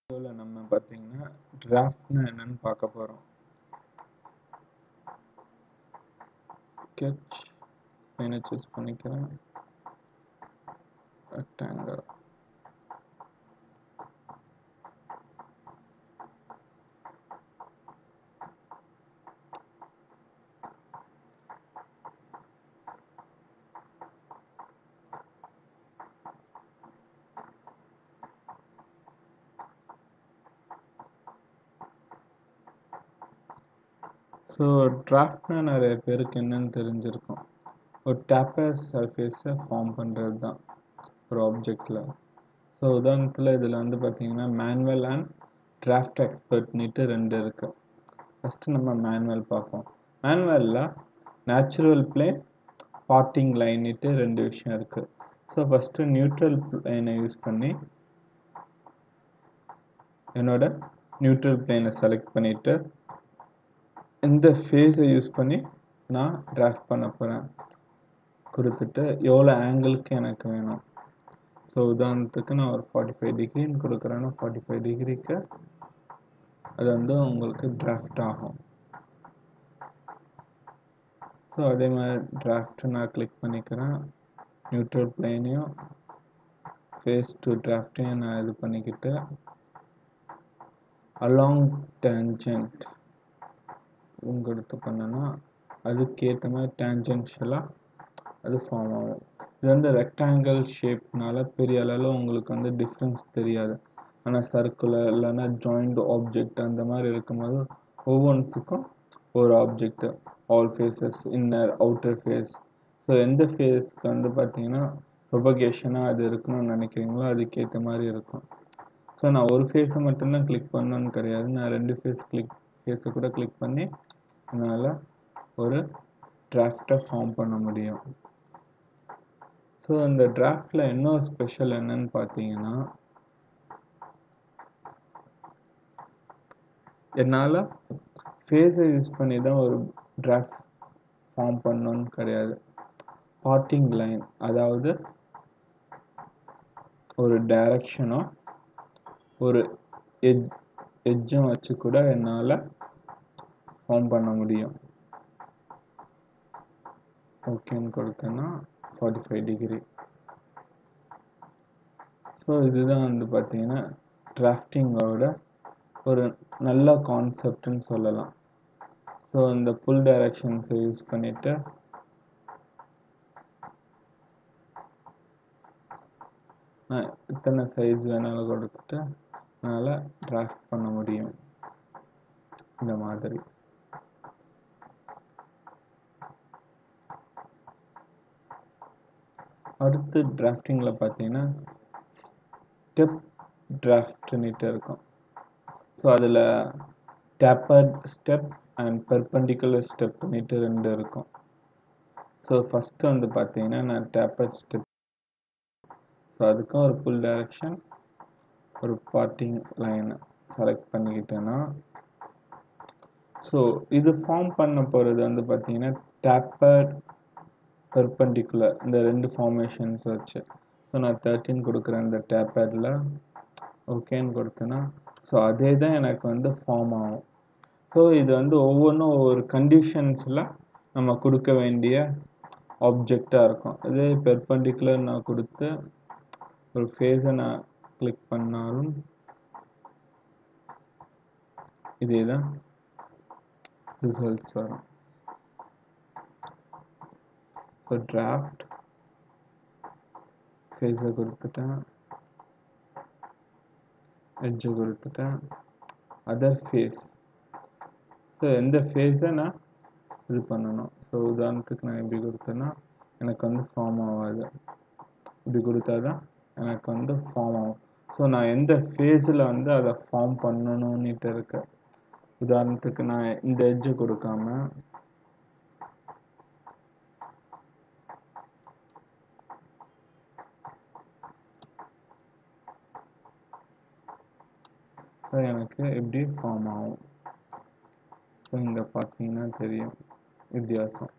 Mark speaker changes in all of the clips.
Speaker 1: வீடியோவில் நம்ம பார்த்தீங்கன்னா டிராஃப்ட்னா என்னன்னு பார்க்க போகிறோம் ஸ்கெட்ச் பெயினை சூஸ் பண்ணிக்கிறேன் ரெக்டாங்கிள் ஸோ டிராஃப்ட்னா நிறைய பேருக்கு என்னன்னு தெரிஞ்சிருக்கும் ஒரு டேப்பர் சர்ஃபேஸை ஃபார்ம் பண்ணுறது தான் ஒரு ஆப்ஜெக்டில் ஸோ உதாரணத்தில் இதில் வந்து பார்த்தீங்கன்னா மேனுவல் அண்ட் டிராஃப்ட் எக்ஸ்பர்ட்னிட்டு ரெண்டு இருக்குது ஃபஸ்ட்டு நம்ம மேனுவல் பார்ப்போம் மேனுவலில் நேச்சுரல் பிளேன் பார்ட்டிங் லைன்னிட்டு ரெண்டு விஷயம் இருக்குது ஸோ ஃபஸ்ட்டு நியூட்ரல் பிளேனை யூஸ் பண்ணி என்னோட நியூட்ரல் பிளேனை செலக்ட் பண்ணிவிட்டு இந்த ஃபேஸை யூஸ் பண்ணி நான் டிராஃப்ட் பண்ண போகிறேன் கொடுத்துட்டு எவ்வளோ ஆங்கிளுக்கு எனக்கு வேணும் ஸோ உதாரணத்துக்கு நான் ஒரு ஃபார்ட்டி ஃபைவ் டிகிரின்னு கொடுக்குறேன்னா ஃபார்ட்டி ஃபைவ் டிகிரிக்கு அது வந்து உங்களுக்கு டிராஃப்ட் ஆகும் ஸோ அதே மாதிரி டிராஃப்ட் நான் கிளிக் பண்ணிக்கிறேன் நியூட்ரல் பிளேனையும் ஃபேஸ் டு டிராஃப்டையும் நான் இது பண்ணிக்கிட்டு அலாங் டேஞ்சன்ட் உங்களுக்கு பண்ணனா அதுக்கேற்ற மாதிரி டேஞ்சென்ஷியலாக அது ஃபார்ம் ஆகும் இது வந்து ரெக்டாங்கிள் ஷேப்னால பெரிய அளவில் உங்களுக்கு வந்து டிஃப்ரென்ஸ் தெரியாது ஆனால் சர்க்குலர் இல்லைன்னா ஜாயிண்ட் ஆப்ஜெக்ட் அந்த மாதிரி இருக்கும்போது ஒவ்வொன்றுத்துக்கும் ஒரு object all faces inner outer face so எந்த ஃபேஸ்க்கு வந்து பார்த்தீங்கன்னா ப்ரொபகேஷனாக அது இருக்கணும்னு நினைக்கிறீங்களோ அதுக்கேற்ற மாதிரி இருக்கும் ஸோ நான் ஒரு ஃபேஸை மட்டும்தான் கிளிக் பண்ணணும்னு கிடையாது நான் ரெண்டு ஃபேஸ் கிளிக் ஃபேஸை கூட கிளிக் பண்ணி என்னால் ஒரு டிராஃப்டை ஃபார்ம் பண்ண முடியும் ஸோ அந்த டிராஃப்டில் இன்னொரு ஸ்பெஷல் என்னன்னு பார்த்தீங்கன்னா என்னால் ஃபேஸை யூஸ் பண்ணி தான் ஒரு டிராஃப்ட் ஃபார்ம் பண்ணணும்னு கிடையாது பார்ட்டிங் லைன் அதாவது ஒரு டைரக்ஷனோ ஒரு எஜ் எட்ஜும் வச்சு கூட என்னால் ஃபார்ம் பண்ண முடியும் ஓகேன்னு கொடுத்தேன்னா ஃபார்ட்டி ஃபைவ் டிகிரி ஸோ இதுதான் வந்து பார்த்தீங்கன்னா டிராஃப்டிங்கோட ஒரு நல்ல கான்செப்ட்னு சொல்லலாம் ஸோ இந்த புல் டைரக்ஷன்ஸை யூஸ் பண்ணிவிட்டு நான் இத்தனை சைஸ் வேணாலும் கொடுத்துட்டு என்னால் டிராஃப்ட் பண்ண முடியும் இந்த மாதிரி அடுத்து டிராஃப்டிங்கில் பார்த்தீங்கன்னா ஸ்டெப் டிராஃப்ட்னுட்டு இருக்கும் ஸோ அதில் டேப்பர்ட் ஸ்டெப் அண்ட் பெர்பண்டிகுலர் ஸ்டெப்னுட்டு ரெண்டு இருக்கும் ஸோ ஃபஸ்ட்டு வந்து பார்த்தீங்கன்னா நான் டேப்பர்ட் ஸ்டெப் ஸோ அதுக்கும் ஒரு ஃபுல் டைரக்ஷன் ஒரு பார்ட்டிங் லைனை செலக்ட் பண்ணிக்கிட்டேன்னா ஸோ இது ஃபார்ம் பண்ண போகிறது வந்து பார்த்தீங்கன்னா டேப்பர்ட் பெர்பண்டிகுலர் இந்த ரெண்டு ஃபார்மேஷன்ஸ் வச்சு ஸோ நான் தேர்ட்டின் கொடுக்குறேன் இந்த டேப்பரில் ஓகேன்னு கொடுத்தேன்னா ஸோ அதே தான் எனக்கு வந்து ஃபார்ம் ஆகும் ஸோ இது வந்து ஒவ்வொன்றும் ஒவ்வொரு கண்டிஷன்ஸில் நம்ம கொடுக்க வேண்டிய ஆப்ஜெக்டாக இருக்கும் இதே பெர்பண்டிகுலர் நான் கொடுத்து ஒரு ஃபேஸை நான் கிளிக் பண்ணாலும் இதே தான் ரிசல்ட்ஸ் வரும் ஸோ டிராஃப்ட் ஃபேஸை கொடுத்துட்டேன் எட்ஜை கொடுத்துட்டேன் அதர் ஃபேஸ் ஸோ எந்த ஃபேஸை நான் இது பண்ணணும் ஸோ உதாரணத்துக்கு நான் இப்படி கொடுத்தேன்னா எனக்கு வந்து ஃபார்ம் ஆகாது இப்படி கொடுத்தா தான் எனக்கு வந்து ஃபார்ம் ஆகும் ஸோ நான் எந்த ஃபேஸில் வந்து அதை ஃபார்ம் பண்ணணும்னுட்டு இருக்கேன் உதாரணத்துக்கு நான் இந்த எட்ஜை கொடுக்காம எனக்கு எப்படி ஃபார்ம் ஆகும் ஸோ இங்கே பார்த்தீங்கன்னா தெரியும் வித்தியாசம்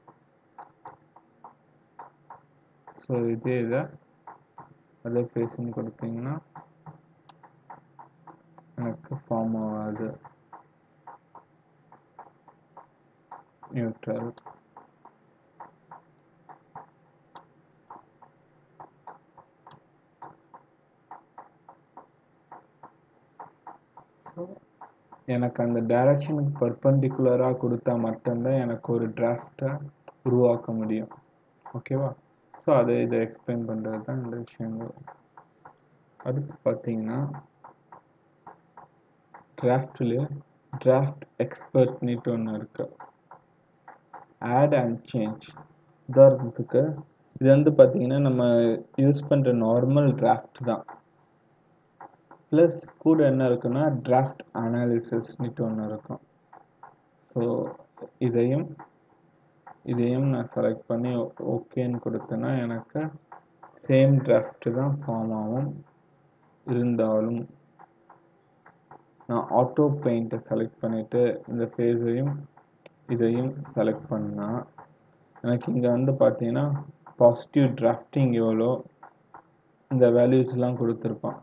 Speaker 1: ஸோ இதே இதை அதர் ஃபேஸ்ன்னு கொடுத்தீங்கன்னா ஃபார்ம் ஆகாது நியூட்ரல் எனக்கு அந்த டைரக்ஷனுக்கு பர்பண்டிகுலராக கொடுத்தா மட்டும்தான் எனக்கு ஒரு டிராஃப்டை உருவாக்க முடியும் ஓகேவா ஸோ அதை இதை எக்ஸ்பிளைன் பண்ணுறது தான் இந்த விஷயங்கள் அடுத்து பார்த்தீங்கன்னா டிராஃப்ட்லேயே டிராஃப்ட் எக்ஸ்பர்ட்னிட்டு ஒன்று இருக்கு ஆட் அண்ட் சேஞ்ச் உதாரணத்துக்கு இது வந்து பார்த்தீங்கன்னா நம்ம யூஸ் பண்ணுற நார்மல் டிராஃப்ட் தான் ப்ளஸ் கூட என்ன இருக்குன்னா டிராஃப்ட் அனாலிசிஸ்னுட்டு ஒன்று இருக்கும் ஸோ இதையும் இதையும் நான் செலக்ட் பண்ணி ஓகேன்னு கொடுத்தேன்னா எனக்கு சேம் டிராஃப்ட் தான் ஃபார்ம் ஆகும் இருந்தாலும் நான் ஆட்டோ பெயிண்ட்டை செலக்ட் பண்ணிவிட்டு இந்த ஃபேஸையும் இதையும் செலக்ட் பண்ணால் எனக்கு இங்கே வந்து பார்த்தீங்கன்னா பாசிட்டிவ் டிராஃப்டிங் எவ்வளோ இந்த வேல்யூஸ்லாம் கொடுத்துருப்பான்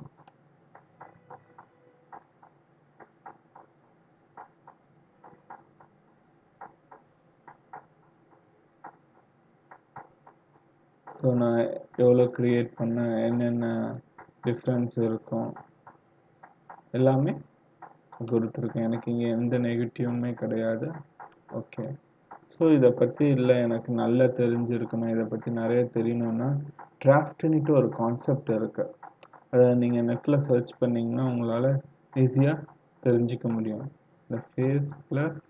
Speaker 1: ஸோ நான் எவ்வளோ க்ரியேட் பண்ணேன் என்னென்ன டிஃப்ரென்ஸ் இருக்கும் எல்லாமே கொடுத்துருக்கேன் எனக்கு இங்கே எந்த நெகட்டிவுமே கிடையாது ஓகே ஸோ இதை பற்றி இல்லை எனக்கு நல்லா தெரிஞ்சிருக்கணும் இதை பற்றி நிறைய தெரியணும்னா டிராஃப்ட்னுட்டு ஒரு கான்செப்ட் இருக்குது அதை நீங்கள் நெட்டில் சர்ச் பண்ணிங்கன்னா உங்களால் ஈஸியாக தெரிஞ்சிக்க முடியும் இந்த ஃபேஸ் ப்ளஸ்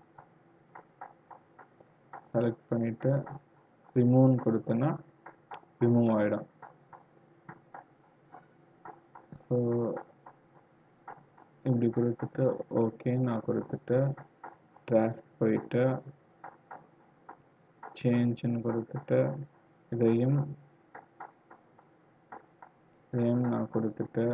Speaker 1: செலக்ட் பண்ணிவிட்டு ரிமூவ்னு கொடுத்தேன்னா ரிமூவ் ஆகிடும் ஸோ இப்படி கொடுத்துட்டு ஓகே நான் கொடுத்துட்டு டிராஃப்ட் போயிட்டு சேஞ்சுன்னு கொடுத்துட்டு இதையும் இதையும் நான் கொடுத்துட்டு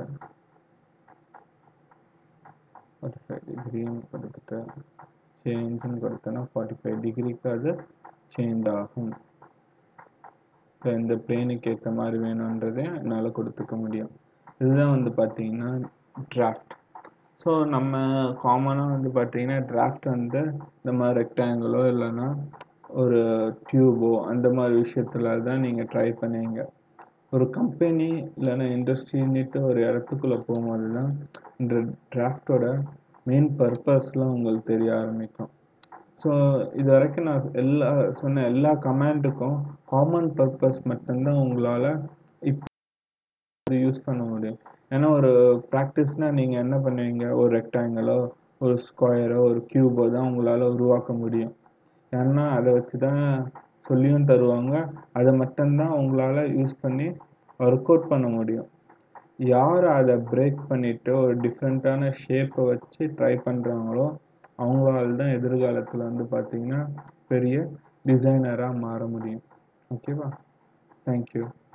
Speaker 1: ஃபார்ட்டி ஃபைவ் டிகிரின்னு கொடுத்துட்டு சேஞ்சுன்னு கொடுத்தேன்னா ஃபார்ட்டி ஃபைவ் டிகிரிக்கு அது சேஞ்ச் ஆகும் ஸோ இந்த பிளேனுக்கு ஏற்ற மாதிரி வேணுன்றதை என்னால் கொடுத்துக்க முடியும் இதுதான் வந்து பார்த்தீங்கன்னா டிராஃப்ட் ஸோ நம்ம காமனாக வந்து பார்த்தீங்கன்னா டிராஃப்ட் வந்து இந்த மாதிரி ரெக்டாங்கிளோ இல்லைன்னா ஒரு டியூபோ அந்த மாதிரி விஷயத்துல தான் நீங்கள் ட்ரை பண்ணுவீங்க ஒரு கம்பெனி இல்லைன்னா இண்டஸ்ட்ரின்னுட்டு ஒரு இடத்துக்குள்ளே போகும்போது தான் இந்த டிராஃப்டோட மெயின் பர்பஸ்லாம் உங்களுக்கு தெரிய ஆரம்பிக்கும் ஸோ இது வரைக்கும் நான் எல்லா சொன்ன எல்லா கமாண்டுக்கும் காமன் பர்பஸ் மட்டும்தான் உங்களால் இப்போ யூஸ் பண்ண முடியும் ஏன்னா ஒரு ப்ராக்டிஸ்னால் நீங்கள் என்ன பண்ணுவீங்க ஒரு ரெக்டாங்கிளோ ஒரு ஸ்கொயரோ ஒரு க்யூபோ தான் உங்களால் உருவாக்க முடியும் ஏன்னா அதை வச்சு தான் சொல்லியும் தருவாங்க அதை மட்டும்தான் உங்களால் யூஸ் பண்ணி ஒர்க் அவுட் பண்ண முடியும் யார் அதை பிரேக் பண்ணிவிட்டு ஒரு டிஃப்ரெண்ட்டான ஷேப்பை வச்சு ட்ரை பண்ணுறாங்களோ அவங்களால தான் எதிர்காலத்தில் வந்து பார்த்திங்கன்னா பெரிய டிசைனராக மாற முடியும் ஓகேவா தேங்க்யூ